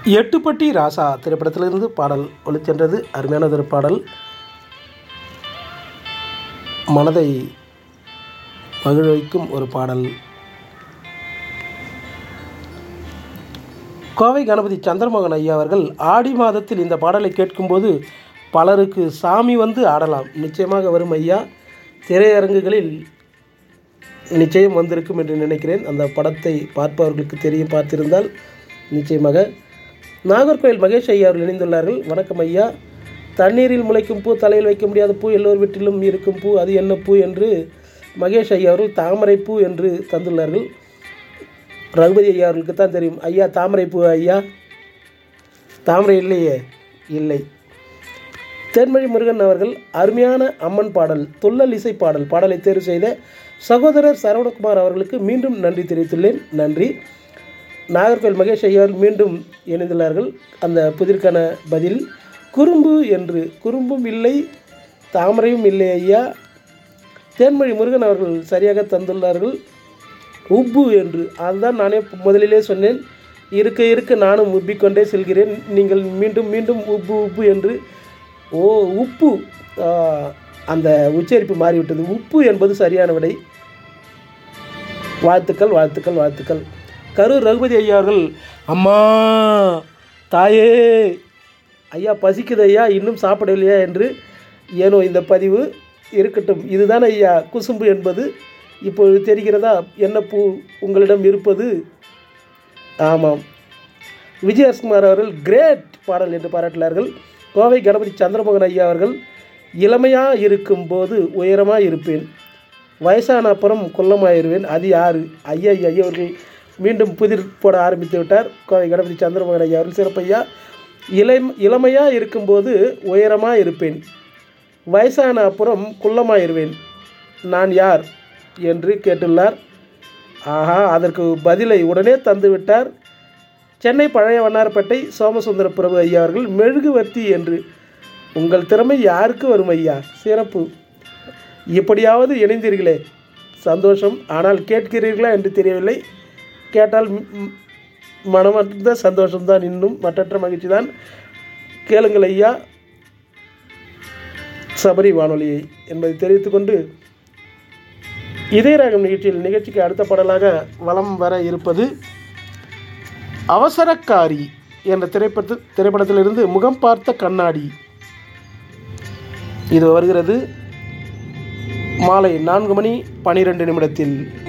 எட்டுப்பட்டி ராசா திரைப்படத்திலிருந்து பாடல் ஒளிச்சென்றது அருமையான ஒரு பாடல் மனதை மகிழ வைக்கும் ஒரு பாடல் கோவை கணபதி சந்திரமோகன் ஐயா அவர்கள் ஆடி மாதத்தில் இந்த பாடலை கேட்கும்போது பலருக்கு சாமி வந்து ஆடலாம் நிச்சயமாக வரும் ஐயா திரையரங்குகளில் நிச்சயம் வந்திருக்கும் என்று நினைக்கிறேன் அந்த படத்தை பார்ப்பவர்களுக்கு தெரியும் பார்த்திருந்தால் நிச்சயமாக நாகர்கோவில் மகேஷ் ஐயா அவர்கள் இணைந்துள்ளார்கள் வணக்கம் ஐயா தண்ணீரில் முளைக்கும் பூ தலையில் வைக்க முடியாத பூ எல்லோர் வீட்டிலும் இருக்கும் பூ அது என்ன பூ என்று மகேஷ் ஐயா அவர்கள் தாமரை பூ என்று தந்துள்ளார்கள் ரகுபதி ஐயா அவர்களுக்கு தான் தெரியும் ஐயா தாமரை பூ ஐயா தாமரை இல்லையே இல்லை தேன்மொழி முருகன் அவர்கள் அருமையான அம்மன் பாடல் துள்ளல் இசை பாடல் பாடலை தேர்வு செய்த சகோதரர் சரவணகுமார் அவர்களுக்கு மீண்டும் நன்றி தெரிவித்துள்ளேன் நன்றி நாகர்கோவில் மகேஷ் ஐயா அவர்கள் மீண்டும் இணைந்துள்ளார்கள் அந்த புதிர்க்கான பதில் குறும்பு என்று குறும்பும் இல்லை தாமரையும் இல்லை ஐயா தேன்மொழி முருகன் அவர்கள் சரியாக தந்துள்ளார்கள் உப்பு என்று அதுதான் நானே முதலிலே சொன்னேன் இருக்க இருக்க நானும் உப்பிக்கொண்டே செல்கிறேன் நீங்கள் மீண்டும் மீண்டும் உப்பு உப்பு என்று ஓ உப்பு ஆ, அந்த உச்சரிப்பு மாறிவிட்டது உப்பு என்பது சரியான விடை வாழ்த்துக்கள் வாழ்த்துக்கள் வாழ்த்துக்கள் கரூர் ரகுபதி ஐயா அவர்கள் அம்மா தாயே ஐயா பசிக்குது ஐயா இன்னும் சாப்பிடலையா என்று ஏனோ இந்த பதிவு இருக்கட்டும் இதுதான் ஐயா குசும்பு என்பது இப்பொழுது தெரிகிறதா என்ன பூ உங்களிடம் இருப்பது ஆமாம் விஜயகுமார் அவர்கள் கிரேட் பாடல் என்று பாராட்டினார்கள் கோவை கணபதி சந்திரமோகன் ஐயா அவர்கள் இளமையாக இருக்கும்போது உயரமாக இருப்பேன் வயசான அப்புறம் குள்ளமாயிருவேன் அது யார் ஐயா ஐயா அவர்கள் மீண்டும் புதிர் போட ஆரம்பித்து விட்டார் கோவை கணபதி சந்திரமோகன் ஐயா அவர்கள் சிறப்பையா இளம் இளமையாக இருக்கும்போது உயரமாக இருப்பேன் வயசான அப்புறம் குள்ளமாயிருவேன் நான் யார் என்று கேட்டுள்ளார் ஆஹா அதற்கு பதிலை உடனே தந்து விட்டார் சென்னை பழைய வண்ணாரப்பேட்டை சோமசுந்தர பிரபு ஐயா அவர்கள் மெழுகுவர்த்தி என்று உங்கள் திறமை யாருக்கு வரும் ஐயா சிறப்பு இப்படியாவது இணைந்தீர்களே சந்தோஷம் ஆனால் கேட்கிறீர்களா என்று தெரியவில்லை கேட்டால் ம், ம், மனமார்ந்த சந்தோஷம்தான் இன்னும் மற்றற்ற மகிழ்ச்சி தான் கேளுங்கள் ஐயா சபரி வானொலியை என்பதை தெரிவித்துக்கொண்டு இதய ராகம் நிகழ்ச்சியில் நிகழ்ச்சிக்கு அடுத்த பாடலாக வலம் வர இருப்பது அவசரக்காரி என்ற திரைப்பட திரைப்படத்திலிருந்து முகம் பார்த்த கண்ணாடி இது வருகிறது மாலை நான்கு மணி பனிரெண்டு நிமிடத்தில்